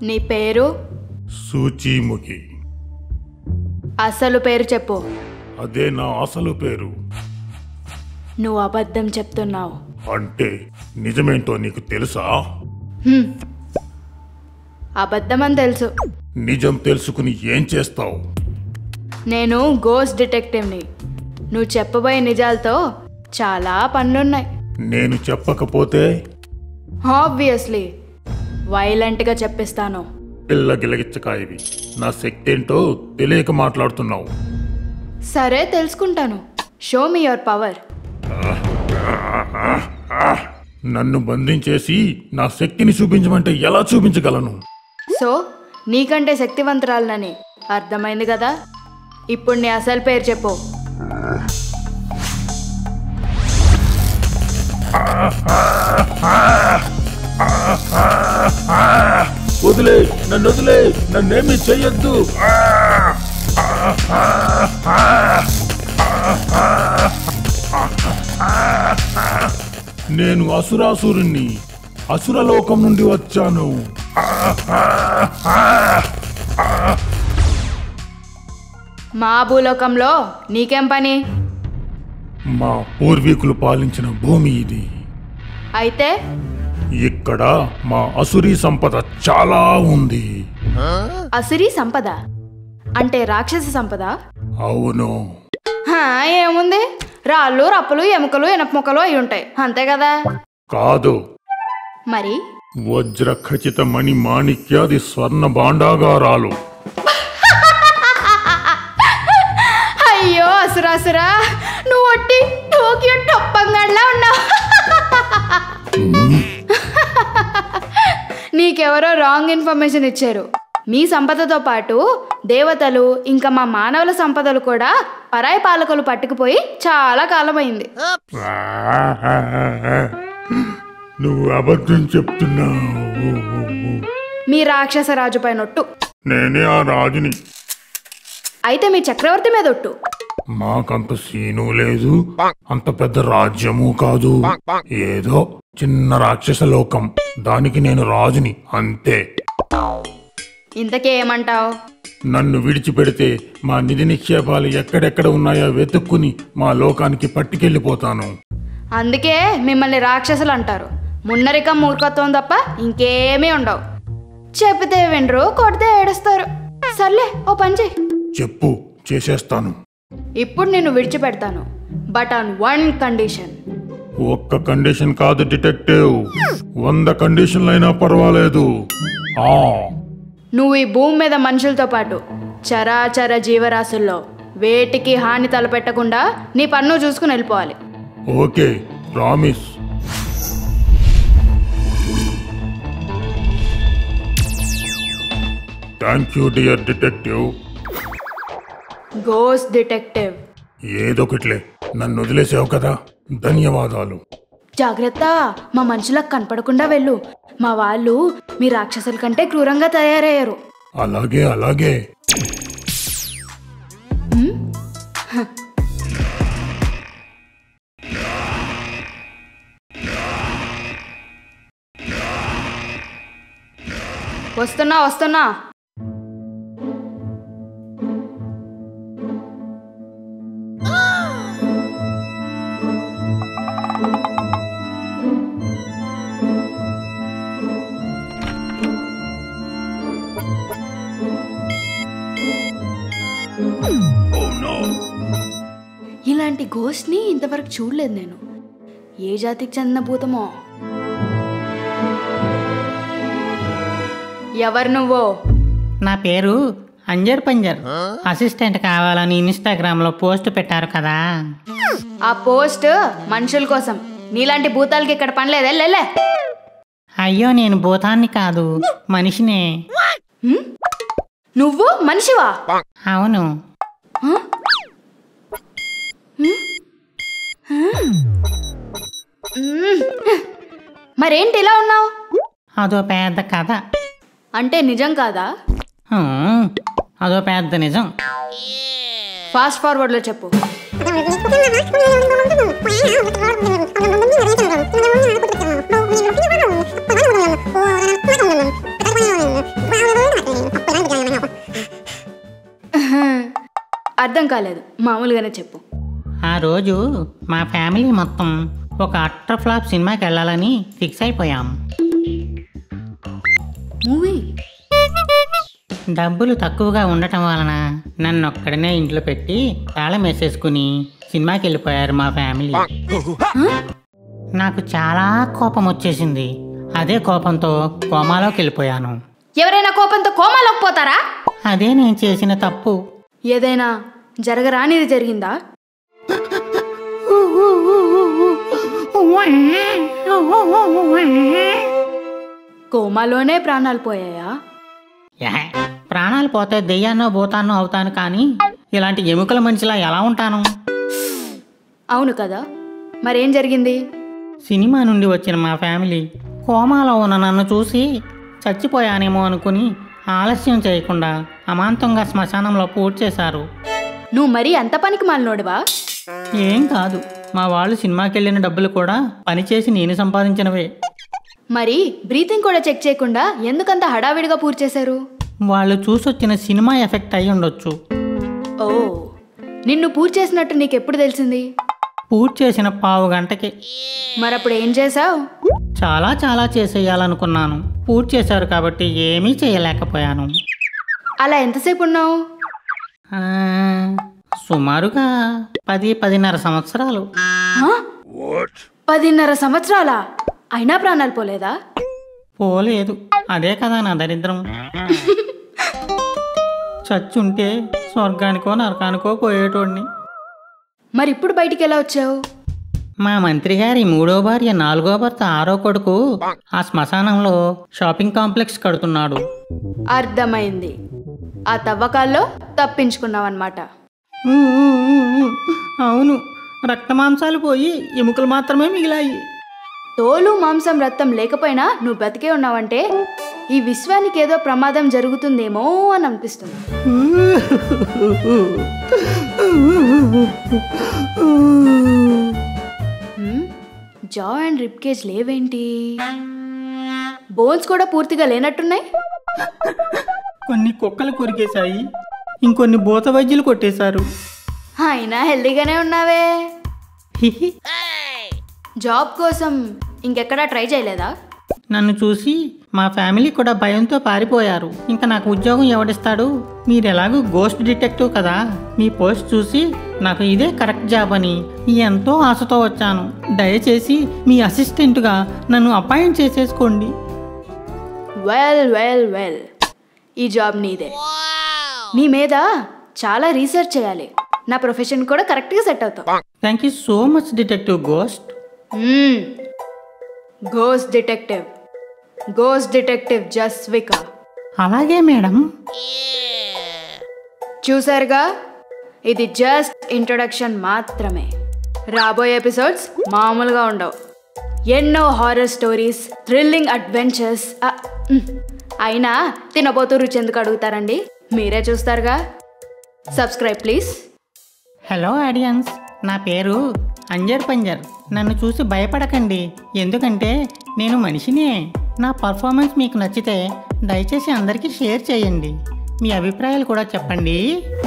నీ పేరు సూచీముఖి అసలు పేరు చెప్పు అదే నా అసలు పేరు నువ్వు అబద్ధం చెప్తున్నావు అంటే నిజమేంటో నీకు తెలుసా హ్మ్. అబద్ధం అని తెలుసు నిజం తెలుసుకుని ఏం చేస్తావు నేను గోస్ట్ డిటెక్టివ్ని నువ్వు చెప్పబోయే నిజాలతో చాలా పనులున్నాయి నేను చెప్పకపోతే ఆబ్వియస్లీ వైలెంట్గా చెప్పిస్తాను పిల్ల గిలగిచ్చకాయవి నా శక్తి ఏంటో తెలియక మాట్లాడుతున్నావు సరే తెలుసుకుంటాను షో మీ యువర్ పవర్ నన్ను బంధించేసి నా శక్తిని చూపించమంటే ఎలా చూపించగలను సో నీకంటే శక్తివంతురాలనని అర్థమైంది కదా ఇప్పుడు నీ అసలు పేరు చెప్పు వదిలే నన్ను వదిలే నన్నేమి చెయ్యొద్దు నేను అసురాసురుణ్ణి అసురలోకం నుండి వచ్చాను మా భూలోకంలో నీకేం పని మా పూర్వీకులు పాలించిన భూమి ఇది అయితే ఇక్కడ మా అసురీ సంపద చాలా ఉంది అసిరి సంపద అంటే రాక్షస సంపద అవును హా, ఏముంది రాళ్ళు రప్పులు ఎముకలు ఎనప ముక్కలు అయి ఉంటాయి అంతే కదా కాదు మరి వజ్ర ఖచ్చిత మణి మాణిక్యాది స్వర్ణ భాండాగారాలు అయ్యో అసురాసురా నువ్వు ఒట్టి టోకియో టప్పంగడ్లా ఉన్నావు నీకెవరో రాంగ్ ఇన్ఫర్మేషన్ ఇచ్చారు మీ సంపదతో పాటు దేవతలు ఇంకా మా మానవుల సంపదలు కూడా పరాయి పాలకులు పట్టుకుపోయి చాలా కాలమైంది నువ్వు అబద్ధం చెప్తున్నావు మీ రాక్షస రాజు పైన ఒట్టు నేనే ఆ రాజుని అయితే మీ చక్రవర్తి మీద ఒట్టు మాకంత సీను లేదు అంత పెద్ద రాజ్యము కాదు ఏదో చిన్న రాక్షస లోకం దానికి నేను రాజుని అంతే ఇంతకీ ఏమంటావు నన్ను విడిచిపెడితే మా నిధి నిక్షేపాలు ఎక్కడెక్కడ ఉన్నాయో వెతుక్కుని మా లోకానికి పట్టుకెళ్ళిపోతాను అందుకే మిమ్మల్ని రాక్షసులు అంటారు మున్నరికం మూర్ఖత్వం తప్ప ఇంకేమీ ఉండవు చెప్తే వినరు కొడితే ఏడుస్తారు సర్లే ఓ పని చెయ్యి చెప్పు చేసేస్తాను ఇప్పుడు నిన్ను విడిచిపెడతాను బట్ ఆన్ వన్ కండిషన్ ఒక్క కండిషన్ కాదు డిటెక్టివ్ వంద కండిషన్లైనా పర్వాలేదు ఆ నువ్వు ఈ భూమి మీద మనుషులతో పాటు చరాచర జీవరాశుల్లో వేటికి హాని తలపెట్టకుండా నీ పన్ను చూసుకుని వెళ్ళిపోవాలి okay promise thank you dear detective గోస్ డిటెక్టివ్ ఏదొకట్లే నన్ను వదిలేసావు కదా ధన్యవాదాలు జాగ్రత్త మా మనుషులకు కనపడకుండా వెళ్ళు మా వాళ్ళు మీ రాక్షసుల కంటే క్రూరంగా తయారయ్యారు అలాగే అలాగే వస్తున్నా వస్తున్నా ఇలాంటి గోష్ని ఇంతవరకు చూడలేదు నేను ఏ జాతికి చెందిన భూతమో ఎవరు నువ్వో నా పేరు అంజర్ పంజర్ అసిస్టెంట్ కావాలని ఇన్స్టాగ్రామ్లో పోస్ట్ పెట్టారు కదా ఆ పోస్ట్ మనుషుల కోసం నీలాంటి భూతాలకి ఇక్కడ పని లేదే లేలే అయ్యో నేను భూతాన్ని కాదు మనిషినే నువ్వు మనిషివా అవును మ్మ్. మరేంటి ఇలా ఉన్నావు అదో పెద్ద కథ అంటే నిజం కాదా హ్మ్, అదో పెద్ద నిజం ఫాస్ట్ ఫార్వర్డ్లో చెప్పు Wow. అర్థం కాలేదు మామూలుగానే చెప్పు ఆ రోజు మా ఫ్యామిలీ మొత్తం ఒక అట్టర్ ఫ్లాప్ సినిమాకి వెళ్ళాలని ఫిక్స్ అయిపోయాం మూవీ డబ్బులు తక్కువగా ఉండటం వలన నన్ను ఒక్కడనే ఇంట్లో పెట్టి తాళం వేసేసుకుని సినిమాకి వెళ్ళిపోయారు మా ఫ్యామిలీ నాకు చాలా కోపం వచ్చేసింది అదే కోపంతో కోమాలోకి వెళ్ళిపోయాను ఎవరైనా కోపంతో కోమాలోకి పోతారా అదే నేను చేసిన తప్పు ఏదైనా జరగరానిది జరిగిందా కోమాలోనే ప్రాణాలు పోయాయా యహ, ప్రాణాలు పోతే దెయ్యాన్నో భూతాన్నో అవుతాను కానీ ఇలాంటి ఎముకల మనిషిలా ఎలా ఉంటాను అవును కదా మరేం జరిగింది సినిమా నుండి వచ్చిన మా ఫ్యామిలీ కోమాలో ఉన్న నన్ను చూసి చచ్చిపోయానేమో అనుకుని ఆలస్యం చేయకుండా అమాంతంగా శ్మశానంలో పూర్తి చేశారు నువ్వు మరీ అంత పనికి మాలినోడివా ఏం కాదు మా వాళ్ళు సినిమాకి వెళ్ళిన డబ్బులు కూడా పనిచేసి నేను సంపాదించినవే మరి బ్రీతింగ్ కూడా చెక్ చేయకుండా ఎందుకంత హడావిడిగా పూర్తి చేశారు వాళ్ళు చూసొచ్చిన సినిమా ఎఫెక్ట్ అయి ఉండొచ్చు ఓ నిన్ను పూర్తి చేసినట్టు నీకు ఎప్పుడు తెలిసింది పూర్తి చేసిన పావు గంటకి మరప్పుడు ఏం చేసావు చాలా చాలా చేసేయాలనుకున్నాను పూర్తి చేశారు కాబట్టి ఏమీ చేయలేకపోయాను అలా ఎంతసేపు ఉన్నావు ఆ, సుమారుగా పది పదిన్నర సంవత్సరాలు ఆ? పదిన్నర సంవత్సరాల అయినా ప్రాణాలు పోలేదా పోలేదు అదే కదా నా దరిద్రం చచ్చుంటే స్వర్గానికో నరకానికో పోయేటోడిని మరి ఇప్పుడు బయటికి ఎలా వచ్చావు మా మంత్రి గారి మూడో భార్య నాలుగో భర్త ఆరో కొడుకు ఆ శ్మశానంలో షాపింగ్ కాంప్లెక్స్ కడుతున్నాడు అర్థమైంది ఆ తవ్వకాల్లో తప్పించుకున్నావు అనమాట ఊ, ఊ, ఊ, ఊ. అవును రక్త మాంసాలు పోయి ఎముకలు మాత్రమే మిగిలాయి తోలు మాంసం రక్తం లేకపోయినా నువ్వు బతికే ఉన్నావంటే ఈ విశ్వానికి ఏదో ప్రమాదం జరుగుతుందేమో అని అనిపిస్తుంది హ్మ్? జా అండ్ రిప్ కేజ్ లేవేంటి బోన్స్ కూడా పూర్తిగా లేనట్టున్నాయి కొన్ని కుక్కలు కొరికేశాయి ఇంకొన్ని బోత వైద్యులు కొట్టేశారు అయినా హెల్దీగానే ఉన్నావే హిహి. జాబ్ కోసం ఇంకెక్కడా ట్రై చేయలేదా నన్ను చూసి మా ఫ్యామిలీ కూడా భయంతో పారిపోయారు ఇంకా నాకు ఉద్యోగం ఎవడిస్తాడు మీరు ఎలాగూ గోస్ట్ డిటెక్టివ్ కదా మీ పోస్ట్ చూసి నాకు ఇదే కరెక్ట్ జాబ్ అని ఎంతో ఆశతో వచ్చాను దయచేసి మీ అసిస్టెంట్గా నన్ను అపాయింట్ చేసేసుకోండి వెల్ వెల్ వెల్ ఈ జాబ్ నీదే నీ మీద చాలా రీసెర్చ్ చేయాలి నా ప్రొఫెషన్ కూడా కరెక్ట్గా సెట్ అవుతావు thank you so much detective ghost goes detective గోస్ డిటెక్టివ్ జస్విక అలాగే మేడం చూసారుగా ఇది జస్ట్ ఇంట్రొడక్షన్ మాత్రమే రాబోయే ఎపిసోడ్స్ మామూలుగా ఉండవు ఎన్నో హారర్ స్టోరీస్ థ్రిల్లింగ్ అడ్వెంచర్స్ అయినా తినబోతూ రుచి ఎందుకు అడుగుతారండి మీరే చూస్తారుగా సబ్స్క్రైబ్ ప్లీజ్ హలో ఆడియన్స్ నా పేరు అంజర్ పంజర్ నన్ను చూసి భయపడకండి ఎందుకంటే నేను మనిషినే నా పర్ఫార్మెన్స్ మీకు నచ్చితే దయచేసి అందరికీ షేర్ చేయండి మీ అభిప్రాయాలు కూడా చెప్పండి